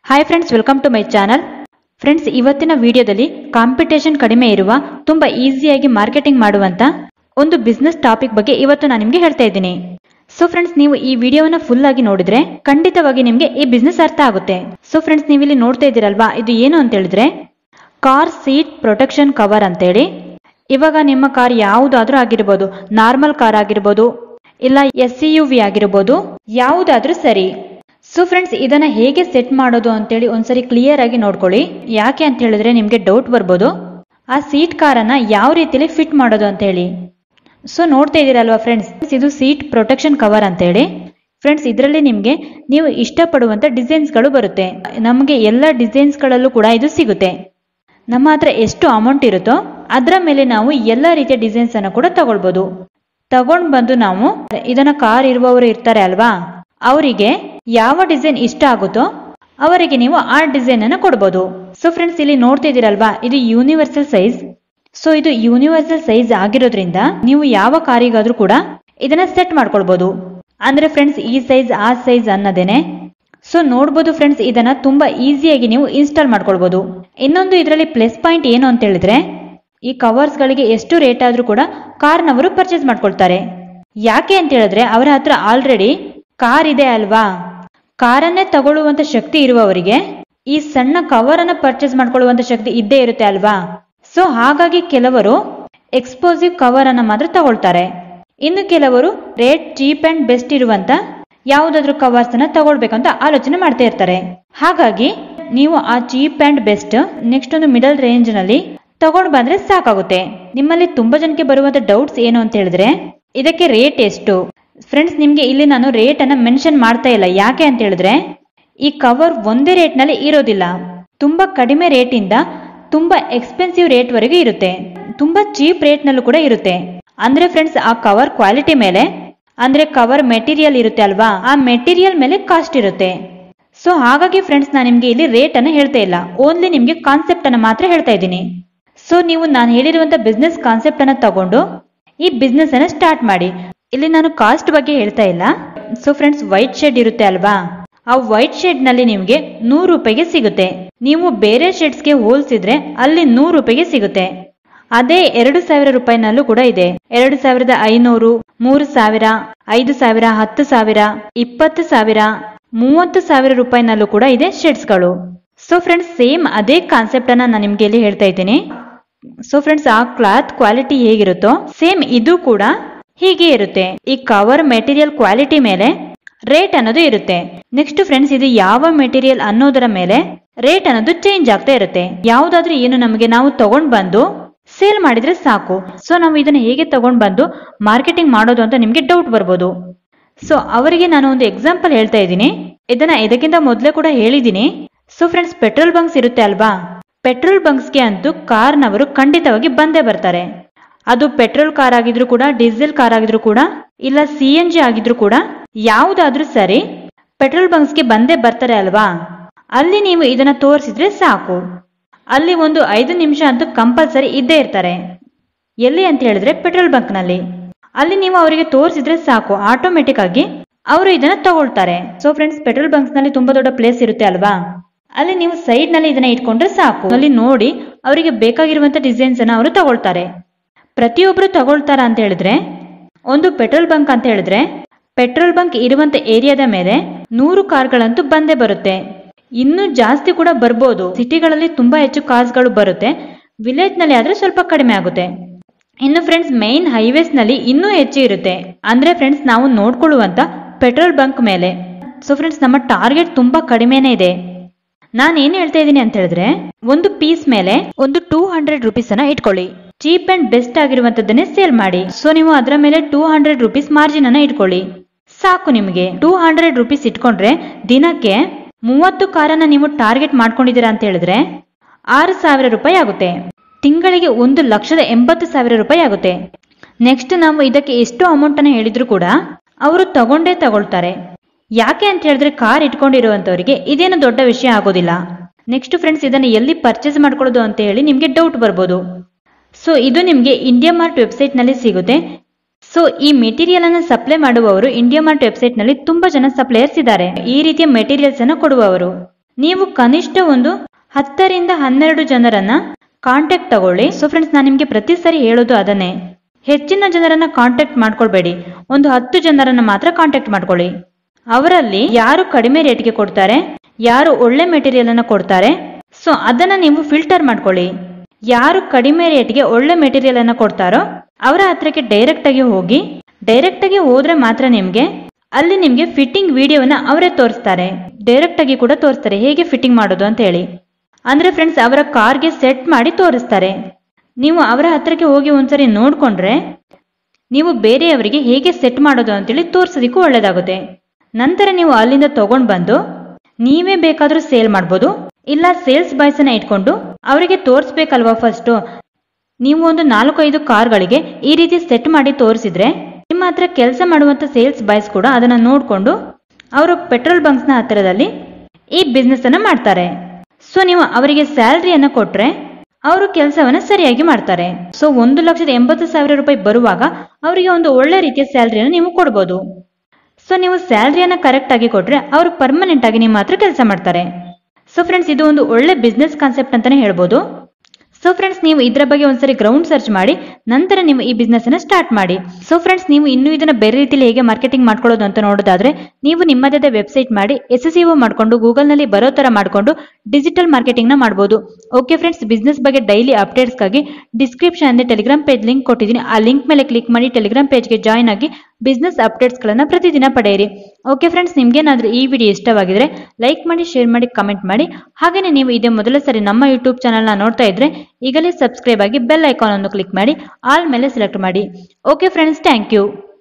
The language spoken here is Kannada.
hi friends welcome to my channel friends ಇವತ್ತಿನ ವಿಡಿಯೋದಲ್ಲಿ ಕಾಂಪಿಟೇಷನ್ ಕಡಿಮೆ ಇರುವ ತುಂಬಾ ಈಸಿಯಾಗಿ ಮಾರ್ಕೆಟಿಂಗ್ ಮಾಡುವಂತ ಒಂದು ಬಿಸ್ನೆಸ್ ಟಾಪಿಕ್ ಬಗ್ಗೆ ಇವತ್ತು ನಾನು ನಿಮಗೆ ಹೇಳ್ತಾ ಇದ್ದೀನಿ ಸೊ ಫ್ರೆಂಡ್ಸ್ ನೀವು ಈ ವಿಡಿಯೋವನ್ನ ಫುಲ್ ಆಗಿ ನೋಡಿದ್ರೆ ಖಂಡಿತವಾಗಿ ನಿಮಗೆ ಈ ಬಿಸ್ನೆಸ್ ಅರ್ಥ ಆಗುತ್ತೆ ಸೊ ಫ್ರೆಂಡ್ಸ್ ನೀವು ಇಲ್ಲಿ ನೋಡ್ತಾ ಇದ್ದೀರಲ್ವಾ ಇದು ಏನು ಅಂತ ಹೇಳಿದ್ರೆ ಕಾರ್ ಸೀಟ್ ಪ್ರೊಟೆಕ್ಷನ್ ಕವರ್ ಅಂತೇಳಿ ಇವಾಗ ನಿಮ್ಮ ಕಾರ್ ಯಾವುದಾದ್ರೂ ಆಗಿರ್ಬೋದು ನಾರ್ಮಲ್ ಕಾರ್ ಆಗಿರ್ಬೋದು ಇಲ್ಲ ಎಸ್ ಸಿ ಯು ವಿ ಆಗಿರ್ಬೋದು ಯಾವುದಾದ್ರೂ ಸರಿ ಸೊ ಫ್ರೆಂಡ್ಸ್ ಇದನ್ನ ಹೇಗೆ ಸೆಟ್ ಮಾಡೋದು ಅಂತೇಳಿ ಒಂದ್ಸರಿ ಕ್ಲಿಯರ್ ಆಗಿ ನೋಡ್ಕೊಳ್ಳಿ ಯಾಕೆ ಅಂತ ಹೇಳಿದ್ರೆ ನಿಮ್ಗೆ ಡೌಟ್ ಬರ್ಬೋದು ಆ ಸೀಟ್ ಕಾರನ್ನ ಯಾವ ರೀತಿಲಿ ಫಿಟ್ ಮಾಡೋದು ಅಂತ ಹೇಳಿ ಸೊ ನೋಡ್ತಾ ಇದ್ದೀರಲ್ವಾ ಫ್ರೆಂಡ್ಸ್ ಇದು ಸೀಟ್ ಪ್ರೊಟೆಕ್ಷನ್ ಕವರ್ ಅಂತ ಹೇಳಿ ಫ್ರೆಂಡ್ಸ್ ಇದರಲ್ಲಿ ನಿಮಗೆ ನೀವು ಇಷ್ಟಪಡುವಂತ ಡಿಸೈನ್ಸ್ಗಳು ಬರುತ್ತೆ ನಮಗೆ ಎಲ್ಲ ಡಿಸೈನ್ಸ್ಗಳಲ್ಲೂ ಕೂಡ ಇದು ಸಿಗುತ್ತೆ ನಮ್ಮ ಹತ್ರ ಎಷ್ಟು ಅಮೌಂಟ್ ಇರುತ್ತೋ ಅದರ ಮೇಲೆ ನಾವು ಎಲ್ಲ ರೀತಿಯ ಡಿಸೈನ್ಸ್ ಅನ್ನು ಕೂಡ ತಗೊಳ್ಬೋದು ತಗೊಂಡ್ ಬಂದು ನಾವು ಇದನ್ನ ಕಾರ್ ಇರುವವರು ಇರ್ತಾರೆ ಅಲ್ವಾ ಅವರಿಗೆ ಯಾವ ಡಿಸೈನ್ ಇಷ್ಟ ಆಗುತ್ತೋ ಅವರಿಗೆ ನೀವು ಆ ಡಿಸೈನ್ ಅನ್ನು ಕೊಡ್ಬೋದು ಸೊ ಫ್ರೆಂಡ್ಸ್ ಇಲ್ಲಿ ನೋಡ್ತಾ ಇದೀರಲ್ವಾ ಇದು ಯೂನಿವರ್ಸಲ್ ಸೈಜ್ ಸೊ ಇದು ಯೂನಿವರ್ಸಲ್ ಸೈಜ್ ಆಗಿರೋದ್ರಿಂದ ನೀವು ಯಾವ ಕಾರಿಗಾದ್ರೂ ಕೂಡ ಇದನ್ನ ಸೆಟ್ ಮಾಡ್ಕೊಳ್ಬಹುದು ಅಂದ್ರೆ ಫ್ರೆಂಡ್ಸ್ ಈ ಸೈಜ್ ಆ ಸೈಜ್ ಅನ್ನೋದೇನೆ ಸೊ ನೋಡ್ಬೋದು ಫ್ರೆಂಡ್ಸ್ ಇದನ್ನ ತುಂಬಾ ಈಸಿಯಾಗಿ ನೀವು ಇನ್ಸ್ಟಾಲ್ ಮಾಡ್ಕೊಳ್ಬಹುದು ಇನ್ನೊಂದು ಇದರಲ್ಲಿ ಪ್ಲಸ್ ಪಾಯಿಂಟ್ ಏನು ಅಂತ ಹೇಳಿದ್ರೆ ಈ ಕವರ್ಸ್ ಗಳಿಗೆ ಎಷ್ಟು ರೇಟ್ ಆದ್ರೂ ಕೂಡ ಕಾರ್ನವರು ಪರ್ಚೇಸ್ ಮಾಡ್ಕೊಳ್ತಾರೆ ಯಾಕೆ ಅಂತ ಹೇಳಿದ್ರೆ ಅವರ ಹತ್ರ ಆಲ್ರೆಡಿ ಕಾರ್ ಇದೆ ಅಲ್ವಾ ಕಾರನ್ನೇ ತಗೊಳ್ಳುವಂತ ಶಕ್ತಿ ಇರುವವರಿಗೆ ಈ ಸಣ್ಣ ಕವರ್ ಅನ್ನ ಪರ್ಚೇಸ್ ಮಾಡ್ಕೊಳ್ಳುವಂತ ಶಕ್ತಿ ಇದ್ದೇ ಇರುತ್ತೆ ಅಲ್ವಾ ಸೊ ಹಾಗಾಗಿ ಕೆಲವರು ಎಕ್ಸ್ಪೋಸಿವ್ ಕವರ್ ಅನ್ನ ಮಾತ್ರ ತಗೊಳ್ತಾರೆ ಇನ್ನು ಕೆಲವರು ರೇಟ್ ಚೀಪ್ ಅಂಡ್ ಬೆಸ್ಟ್ ಇರುವಂತ ಯಾವುದಾದ್ರೂ ಕವರ್ಸ್ ಅನ್ನ ತಗೊಳ್ಬೇಕಂತ ಆಲೋಚನೆ ಮಾಡ್ತಾ ಇರ್ತಾರೆ ಹಾಗಾಗಿ ನೀವು ಆ ಚೀಪ್ ಅಂಡ್ ಬೆಸ್ಟ್ ನೆಕ್ಸ್ಟ್ ಒಂದು ಮಿಡಲ್ ರೇಂಜ್ ನಲ್ಲಿ ತಗೊಂಡ್ ಬಂದ್ರೆ ಸಾಕಾಗುತ್ತೆ ನಿಮ್ಮಲ್ಲಿ ತುಂಬಾ ಜನಕ್ಕೆ ಬರುವಂತ ಡೌಟ್ಸ್ ಏನು ಅಂತ ಹೇಳಿದ್ರೆ ಇದಕ್ಕೆ ರೇಟ್ ಎಷ್ಟು ಫ್ರೆಂಡ್ಸ್ ನಿಮ್ಗೆ ಇಲ್ಲಿ ನಾನು ರೇಟ್ ಅನ್ನ ಮೆನ್ಷನ್ ಮಾಡ್ತಾ ಇಲ್ಲ ಯಾಕೆ ಅಂತ ಹೇಳಿದ್ರೆ ಈ ಕವರ್ ಒಂದೇ ರೇಟ್ ನಲ್ಲಿ ಇರೋದಿಲ್ಲ ತುಂಬಾ ಕಡಿಮೆ ರೇಟ್ ಇಂದ ತುಂಬಾ ಎಕ್ಸ್ಪೆನ್ಸಿವ್ ರೇಟ್ ವರೆಗೂ ಇರುತ್ತೆ ತುಂಬಾ ಚೀಪ್ ರೇಟ್ ನಲ್ಲೂ ಕೂಡ ಇರುತ್ತೆ ಅಂದ್ರೆ ಫ್ರೆಂಡ್ಸ್ ಆ ಕವರ್ ಕ್ವಾಲಿಟಿ ಮೇಲೆ ಅಂದ್ರೆ ಕವರ್ ಮೆಟೀರಿಯಲ್ ಇರುತ್ತೆ ಅಲ್ವಾ ಆ ಮೆಟೀರಿಯಲ್ ಮೇಲೆ ಕಾಸ್ಟ್ ಇರುತ್ತೆ ಸೊ ಹಾಗಾಗಿ ಫ್ರೆಂಡ್ಸ್ ನಾನು ನಿಮ್ಗೆ ಇಲ್ಲಿ ರೇಟ್ ಅನ್ನ ಹೇಳ್ತಾ ಇಲ್ಲ ಓನ್ಲಿ ನಿಮ್ಗೆ ಕಾನ್ಸೆಪ್ಟ್ ಅನ್ನ ಮಾತ್ರ ಹೇಳ್ತಾ ಇದ್ದೀನಿ ಸೊ ನೀವು ನಾನು ಹೇಳಿರುವಂತ ಬಿಸ್ನೆಸ್ ಕಾನ್ಸೆಪ್ಟ್ ಅನ್ನ ತಗೊಂಡು ಈ ಬಿಸ್ನೆಸ್ ಅನ್ನ ಸ್ಟಾರ್ಟ್ ಮಾಡಿ ಇಲ್ಲಿ ನಾನು ಕಾಸ್ಟ್ ಬಗ್ಗೆ ಹೇಳ್ತಾ ಇಲ್ಲ ಸೊ ಫ್ರೆಂಡ್ಸ್ ವೈಟ್ ಶೇಡ್ ಇರುತ್ತೆ ಅಲ್ವಾ ಆ ವೈಟ್ ಶೇಡ್ ನಲ್ಲಿ ನಿಮ್ಗೆ ನೂರು ರೂಪಾಯಿಗೆ ಸಿಗುತ್ತೆ ನೀವು ಬೇರೆ ಶೇಡ್ಸ್ಗೆ ಹೋಲಿಸಿದ್ರೆ ಅಲ್ಲಿ ನೂರು ರೂಪಾಯಿಗೆ ಸಿಗುತ್ತೆ ಅದೇ ಎರಡು ಸಾವಿರ ರೂಪಾಯಿನಲ್ಲೂ ಕೂಡ ಇದೆ ಎರಡು ಸಾವಿರದ ಐನೂರು ಮೂರು ಸಾವಿರ ಐದು ಸಾವಿರ ಹತ್ತು ಸಾವಿರ ಇಪ್ಪತ್ತು ಸಾವಿರ ಮೂವತ್ತು ಸಾವಿರ ರೂಪಾಯಿನಲ್ಲೂ ಕೂಡ ಇದೆ ಶೇಡ್ಸ್ಗಳು ಸೊ ಫ್ರೆಂಡ್ಸ್ ಸೇಮ್ ಅದೇ ಕಾನ್ಸೆಪ್ಟ್ ಅನ್ನ ನಾನು ನಿಮ್ಗೆ ಇಲ್ಲಿ ಹೇಳ್ತಾ ಇದ್ದೀನಿ ಸೊ ಫ್ರೆಂಡ್ಸ್ ಆ ಕ್ಲಾತ್ ಕ್ವಾಲಿಟಿ ಹೇಗಿರುತ್ತೋ ಸೇಮ್ ಇದು ಕೂಡ ಹೀಗೆ ಇರುತ್ತೆ ಈ ಕವರ್ ಮೆಟೀರಿಯಲ್ ಕ್ವಾಲಿಟಿ ಮೇಲೆ ರೇಟ್ ಅನ್ನೋದು ಇರುತ್ತೆ ನೆಕ್ಸ್ಟ್ ಫ್ರೆಂಡ್ಸ್ ಇದು ಯಾವ ಮೆಟೀರಿಯಲ್ ಅನ್ನೋದರ ಮೇಲೆ ರೇಟ್ ಅನ್ನೋದು ಚೇಂಜ್ ಆಗ್ತಾ ಇರುತ್ತೆ ಯಾವ್ದಾದ್ರೂ ಏನು ನಮಗೆ ನಾವು ತಗೊಂಡ್ ಬಂದು ಸೇಲ್ ಮಾಡಿದ್ರೆ ಸಾಕು ಸೊ ನಾವು ಇದನ್ನ ಹೇಗೆ ತಗೊಂಡ್ ಬಂದು ಮಾರ್ಕೆಟಿಂಗ್ ಮಾಡೋದು ಅಂತ ನಿಮ್ಗೆ ಡೌಟ್ ಬರ್ಬೋದು ಸೊ ಅವರಿಗೆ ನಾನು ಒಂದು ಎಕ್ಸಾಂಪಲ್ ಹೇಳ್ತಾ ಇದ್ದೀನಿ ಇದನ್ನ ಇದಕ್ಕಿಂತ ಮೊದಲೇ ಕೂಡ ಹೇಳಿದ್ದೀನಿ ಸೊ ಫ್ರೆಂಡ್ಸ್ ಪೆಟ್ರೋಲ್ ಬಂಕ್ಸ್ ಇರುತ್ತೆ ಅಲ್ವಾ ಪೆಟ್ರೋಲ್ ಬಂಕ್ಸ್ಗೆ ಅಂತೂ ಕಾರ್ನವರು ಖಂಡಿತವಾಗಿ ಬಂದೇ ಬರ್ತಾರೆ ಅದು ಪೆಟ್ರೋಲ್ ಕಾರ್ ಆಗಿದ್ರು ಕೂಡ ಡೀಸೆಲ್ ಕಾರ್ ಆಗಿದ್ರು ಕೂಡ ಇಲ್ಲ ಸಿ ಎನ್ ಜಿ ಆಗಿದ್ರು ಕೂಡ ಯಾವುದಾದ್ರೂ ಸರಿ ಪೆಟ್ರೋಲ್ ಬಂಕ್ಸ್ಗೆ ಬಂದೇ ಬರ್ತಾರೆ ಅಲ್ವಾ ಅಲ್ಲಿ ನೀವು ಇದನ್ನ ತೋರಿಸಿದ್ರೆ ಸಾಕು ಅಲ್ಲಿ ಒಂದು ಐದು ನಿಮಿಷ ಅಂತೂ ಕಂಪಲ್ಸರಿ ಇದ್ದೇ ಇರ್ತಾರೆ ಎಲ್ಲಿ ಅಂತ ಹೇಳಿದ್ರೆ ಪೆಟ್ರೋಲ್ ಬಂಕ್ ನಲ್ಲಿ ಅಲ್ಲಿ ನೀವು ಅವರಿಗೆ ತೋರಿಸಿದ್ರೆ ಸಾಕು ಆಟೋಮೆಟಿಕ್ ಆಗಿ ಅವರು ಇದನ್ನ ತಗೊಳ್ತಾರೆ ಸೊ ಫ್ರೆಂಡ್ಸ್ ಪೆಟ್ರೋಲ್ ಬಂಕ್ಸ್ ನಲ್ಲಿ ತುಂಬಾ ದೊಡ್ಡ ಪ್ಲೇಸ್ ಇರುತ್ತೆ ಅಲ್ವಾ ಅಲ್ಲಿ ನೀವು ಸೈಡ್ ನಲ್ಲಿ ಇದನ್ನ ಇಟ್ಕೊಂಡ್ರೆ ಸಾಕು ಅಲ್ಲಿ ನೋಡಿ ಅವರಿಗೆ ಬೇಕಾಗಿರುವಂತ ಡಿಸೈನ್ಸ್ ಅನ್ನ ಅವರು ತಗೊಳ್ತಾರೆ ಪ್ರತಿಯೊಬ್ರು ತಗೊಳ್ತಾರ ಅಂತ ಹೇಳಿದ್ರೆ ಒಂದು ಪೆಟ್ರೋಲ್ ಬಂಕ್ ಅಂತ ಹೇಳಿದ್ರೆ ಪೆಟ್ರೋಲ್ ಬಂಕ್ ಇರುವಂತ ಏರಿಯಾದ ಮೇಲೆ ನೂರು ಕಾರ್ಗಳಂತೂ ಬಂದೇ ಬರುತ್ತೆ ಇನ್ನೂ ಜಾಸ್ತಿ ಕೂಡ ಬರ್ಬೋದು ಸಿಟಿಗಳಲ್ಲಿ ತುಂಬಾ ಹೆಚ್ಚು ಕಾರ್ಸ್ಗಳು ಬರುತ್ತೆ ವಿಲೇಜ್ ನಲ್ಲಿ ಆದ್ರೆ ಸ್ವಲ್ಪ ಕಡಿಮೆ ಆಗುತ್ತೆ ಇನ್ನು ಫ್ರೆಂಡ್ಸ್ ಮೈನ್ ಹೈವೇಸ್ ನಲ್ಲಿ ಇನ್ನೂ ಹೆಚ್ಚು ಇರುತ್ತೆ ಅಂದ್ರೆ ಫ್ರೆಂಡ್ಸ್ ನಾವು ನೋಡ್ಕೊಳ್ಳುವಂತ ಪೆಟ್ರೋಲ್ ಬಂಕ್ ಮೇಲೆ ಸೊ ಫ್ರೆಂಡ್ಸ್ ನಮ್ಮ ಟಾರ್ಗೆಟ್ ತುಂಬಾ ಕಡಿಮೆನೇ ಇದೆ ನಾನು ಏನ್ ಹೇಳ್ತಾ ಇದ್ದೀನಿ ಅಂತ ಹೇಳಿದ್ರೆ ಒಂದು ಪೀಸ್ ಮೇಲೆ ಒಂದು ಟೂ ಹಂಡ್ರೆಡ್ ರುಪೀಸ್ ಅನ್ನ ಇಟ್ಕೊಳ್ಳಿ ಚೀಪ್ ಅಂಡ್ ಬೆಸ್ಟ್ ಆಗಿರುವಂತದ್ದನ್ನೇ ಸೇಲ್ ಮಾಡಿ ಸೊ ನೀವು ಅದರ ಮೇಲೆ ಟೂ ಹಂಡ್ರೆಡ್ ರುಪೀಸ್ ಮಾರ್ಜಿನ್ ಅನ್ನ ಇಟ್ಕೊಳ್ಳಿ ಸಾಕು ನಿಮಗೆ ಟೂ ಹಂಡ್ರೆಡ್ ರುಪೀಸ್ ಇಟ್ಕೊಂಡ್ರೆ ದಿನಕ್ಕೆ ಮೂವತ್ತು ಕಾರನ್ನ ನೀವು ಟಾರ್ಗೆಟ್ ಮಾಡ್ಕೊಂಡಿದ್ದೀರಾ ಅಂತ ಹೇಳಿದ್ರೆ ಆರು ಸಾವಿರ ರೂಪಾಯಿ ಆಗುತ್ತೆ ತಿಂಗಳಿಗೆ ಒಂದು ಲಕ್ಷದ ಎಂಬತ್ತು ಸಾವಿರ ರೂಪಾಯಿ ಆಗುತ್ತೆ ನೆಕ್ಸ್ಟ್ ನಾವು ಇದಕ್ಕೆ ಎಷ್ಟು ಅಮೌಂಟ್ ಅನ್ನ ಹೇಳಿದ್ರು ಕೂಡ ಅವರು ತಗೊಂಡೇ ತಗೊಳ್ತಾರೆ ಯಾಕೆ ಅಂತ ಹೇಳಿದ್ರೆ ಕಾರ್ ಇಟ್ಕೊಂಡಿರುವಂತವರಿಗೆ ಇದೇನು ದೊಡ್ಡ ವಿಷಯ ಆಗೋದಿಲ್ಲ ನೆಕ್ಸ್ಟ್ ಫ್ರೆಂಡ್ಸ್ ಇದನ್ನ ಎಲ್ಲಿ ಪರ್ಚೇಸ್ ಮಾಡ್ಕೊಳ್ಳೋದು ಅಂತ ಹೇಳಿ ನಿಮ್ಗೆ ಡೌಟ್ ಬರ್ಬೋದು ಸೊ ಇದು ನಿಮ್ಗೆ ಇಂಡಿಯಾ ಮಾರ್ಟ್ ವೆಬ್ಸೈಟ್ ನಲ್ಲಿ ಸಿಗುತ್ತೆ ಸೊ ಈ ಮೆಟೀರಿಯಲ್ ಅನ್ನ ಸಪ್ಲೈ ಮಾಡುವವರು ಇಂಡಿಯಾ ಮಾರ್ಟ್ ವೆಬ್ಸೈಟ್ ನಲ್ಲಿ ತುಂಬಾ ಜನ ಸಪ್ಲೈಯರ್ಸ್ ಇದ್ದಾರೆ ಈ ರೀತಿಯ ಮೆಟೀರಿಯಲ್ಸ್ ಅನ್ನ ಕೊಡುವವರು ನೀವು ಕನಿಷ್ಠ ಒಂದು ಹತ್ತರಿಂದ ಹನ್ನೆರಡು ಜನರನ್ನ ಕಾಂಟ್ಯಾಕ್ಟ್ ತಗೊಳ್ಳಿ ಸೊ ಫ್ರೆಂಡ್ಸ್ ನಾನು ನಿಮಗೆ ಪ್ರತಿ ಸರಿ ಹೇಳೋದು ಅದನ್ನೇ ಹೆಚ್ಚಿನ ಜನರನ್ನ ಕಾಂಟ್ಯಾಕ್ಟ್ ಮಾಡ್ಕೊಳ್ಬೇಡಿ ಒಂದು ಹತ್ತು ಜನರನ್ನ ಮಾತ್ರ ಕಾಂಟ್ಯಾಕ್ಟ್ ಮಾಡ್ಕೊಳ್ಳಿ ಅವರಲ್ಲಿ ಯಾರು ಕಡಿಮೆ ರೇಟ್ಗೆ ಕೊಡ್ತಾರೆ ಯಾರು ಒಳ್ಳೆ ಮೆಟೀರಿಯಲ್ ಅನ್ನ ಕೊಡ್ತಾರೆ ಸೊ ಅದನ್ನ ನೀವು ಫಿಲ್ಟರ್ ಮಾಡ್ಕೊಳ್ಳಿ ಯಾರು ಕಡಿಮೆ ರೇಟ್ಗೆ ಒಳ್ಳೆ ಮೆಟೀರಿಯಲ್ ಅನ್ನ ಕೊಡ್ತಾರೋ ಅವರ ಹತ್ರಕ್ಕೆ ಡೈರೆಕ್ಟ್ ಆಗಿ ಹೋಗಿ ಡೈರೆಕ್ಟ್ ಆಗಿ ಹೋದ್ರೆ ಮಾತ್ರ ನಿಮ್ಗೆ ಅಲ್ಲಿ ನಿಮ್ಗೆ ಫಿಟ್ಟಿಂಗ್ ವಿಡಿಯೋವನ್ನ ಅವರೇ ತೋರಿಸ್ತಾರೆ ಡೈರೆಕ್ಟ್ ಆಗಿ ಕೂಡ ತೋರಿಸ್ತಾರೆ ಹೇಗೆ ಫಿಟ್ಟಿಂಗ್ ಮಾಡೋದು ಅಂತ ಹೇಳಿ ಅಂದ್ರೆ ಫ್ರೆಂಡ್ಸ್ ಅವರ ಕಾರ್ಗೆ ಸೆಟ್ ಮಾಡಿ ತೋರಿಸ್ತಾರೆ ನೀವು ಅವರ ಹತ್ರಕ್ಕೆ ಹೋಗಿ ಒಂದ್ಸರಿ ನೋಡ್ಕೊಂಡ್ರೆ ನೀವು ಬೇರೆಯವರಿಗೆ ಹೇಗೆ ಸೆಟ್ ಮಾಡೋದು ಅಂತೇಳಿ ತೋರಿಸೋದಕ್ಕೂ ಒಳ್ಳೇದಾಗುತ್ತೆ ನಂತರ ನೀವು ಅಲ್ಲಿಂದ ತಗೊಂಡ್ ಬಂದು ನೀವೇ ಬೇಕಾದ್ರೂ ಸೇಲ್ ಮಾಡ್ಬೋದು ಇಲ್ಲ ಸೇಲ್ಸ್ ಬಾಯ್ಸ್ ಅನ್ನ ಇಟ್ಕೊಂಡು ಅವರಿಗೆ ತೋರಿಸ್ಬೇಕಲ್ವಾ ಫಸ್ಟ್ ನೀವು ಒಂದು ನಾಲ್ಕೈದು ಕಾರ್ಗಳಿಗೆ ಈ ರೀತಿ ಸೆಟ್ ಮಾಡಿ ತೋರಿಸಿದ್ರೆ ನಿಮ್ಮ ಹತ್ರ ಕೆಲಸ ಮಾಡುವಂತ ಸೇಲ್ಸ್ ಬಾಯ್ಸ್ ಕೂಡ ಅದನ್ನ ನೋಡ್ಕೊಂಡು ಅವರು ಪೆಟ್ರೋಲ್ ಬಂಕ್ಸ್ನ ಹತ್ತಿರದಲ್ಲಿ ಈ ಬಿಸ್ನೆಸ್ ಅನ್ನ ಮಾಡ್ತಾರೆ ಸೊ ನೀವು ಅವರಿಗೆ ಸ್ಯಾಲರಿಯನ್ನ ಕೊಟ್ರೆ ಅವರು ಕೆಲಸವನ್ನ ಸರಿಯಾಗಿ ಮಾಡ್ತಾರೆ ಸೊ ಒಂದು ಲಕ್ಷದ ಎಂಬತ್ತು ಸಾವಿರ ರೂಪಾಯಿ ಬರುವಾಗ ಅವರಿಗೆ ಒಂದು ಒಳ್ಳೆ ರೀತಿಯ ಸ್ಯಾಲರಿಯನ್ನು ನೀವು ಕೊಡ್ಬೋದು ಸೊ ನೀವು ಸ್ಯಾಲರಿಯನ್ನ ಕರೆಕ್ಟ್ ಆಗಿ ಕೊಟ್ರೆ ಅವರು ಪರ್ಮನೆಂಟ್ ಆಗಿ ನಿಮ್ಮ ಹತ್ರ ಕೆಲಸ ಮಾಡ್ತಾರೆ ಸೊ ಫ್ರೆಂಡ್ಸ್ ಇದು ಒಂದು ಒಳ್ಳೆ ಬಿಸ್ನೆಸ್ ಕಾನ್ಸೆಪ್ಟ್ ಅಂತಾನೆ ಹೇಳ್ಬೋದು ಸೊ ಫ್ರೆಂಡ್ಸ್ ನೀವು ಇದರ ಬಗ್ಗೆ ಒಂದ್ಸರಿ ಗ್ರೌಂಡ್ ಸರ್ಚ್ ಮಾಡಿ ನಂತರ ನೀವು ಈ ಬಿಸ್ನೆಸ್ ಅನ್ನ ಸ್ಟಾರ್ಟ್ ಮಾಡಿ ಸೊ ಫ್ರೆಂಡ್ಸ್ ನೀವು ಇನ್ನೂ ಇದನ್ನ ಬೇರೆ ರೀತಿಯಲ್ಲಿ ಹೇಗೆ ಮಾರ್ಕೆಟಿಂಗ್ ಮಾಡ್ಕೊಳ್ಳೋದು ಅಂತ ನೋಡೋದಾದ್ರೆ ನೀವು ನಿಮ್ಮದೇ ವೆಬ್ಸೈಟ್ ಮಾಡಿ ಎಸ್ ಎಸ್ ಮಾಡ್ಕೊಂಡು ಗೂಗಲ್ ನಲ್ಲಿ ಬರೋ ತರ ಮಾಡ್ಕೊಂಡು ಡಿಜಿಟಲ್ ಮಾರ್ಕೆಟಿಂಗ್ ನ ಮಾಡಬಹುದು ಓಕೆ ಫ್ರೆಂಡ್ಸ್ ಬಿಸ್ನೆಸ್ ಬಗ್ಗೆ ಡೈಲಿ ಅಪ್ಡೇಟ್ಸ್ಗಾಗಿ ಡಿಸ್ಕ್ರಿಪ್ಷನ್ ಅಂದ್ರೆ ಟೆಲಿಗ್ರಾಮ್ ಪೇಜ್ ಲಿಂಕ್ ಕೊಟ್ಟಿದ್ದೀನಿ ಆ ಲಿಂಕ್ ಮೇಲೆ ಕ್ಲಿಕ್ ಮಾಡಿ ಟೆಲಿಗ್ರಾಮ್ ಪೇಜ್ಗೆ ಜಾಯ್ನ್ ಆಗಿ ಬಿಸ್ನೆಸ್ ಅಪ್ಡೇಟ್ಸ್ ಗಳನ್ನ ಪ್ರತಿದಿನ ಪಡೆಯಿರಿ ಓಕೆ ಫ್ರೆಂಡ್ಸ್ ನಿಮ್ಗೇನಾದ್ರೂ ಈ ವಿಡಿಯೋ ಇಷ್ಟವಾಗಿದ್ರೆ ಲೈಕ್ ಮಾಡಿ ಶೇರ್ ಮಾಡಿ ಕಮೆಂಟ್ ಮಾಡಿ ಹಾಗೇನೆ ನೀವು ಇದೇ ಮೊದಲ ಸರಿ ನಮ್ಮ ಯೂಟ್ಯೂಬ್ ಚಾನಲ್ನ ನೋಡ್ತಾ ಇದ್ರೆ ಈಗಲೇ ಸಬ್ಸ್ಕ್ರೈಬ್ ಆಗಿ ಬೆಲ್ ಐಕಾನ್ ಅನ್ನು ಕ್ಲಿಕ್ ಮಾಡಿ ಆಲ್ ಮೇಲೆ ಸೆಲೆಕ್ಟ್ ಮಾಡಿ ಓಕೆ ಫ್ರೆಂಡ್ಸ್ ಥ್ಯಾಂಕ್ ಯು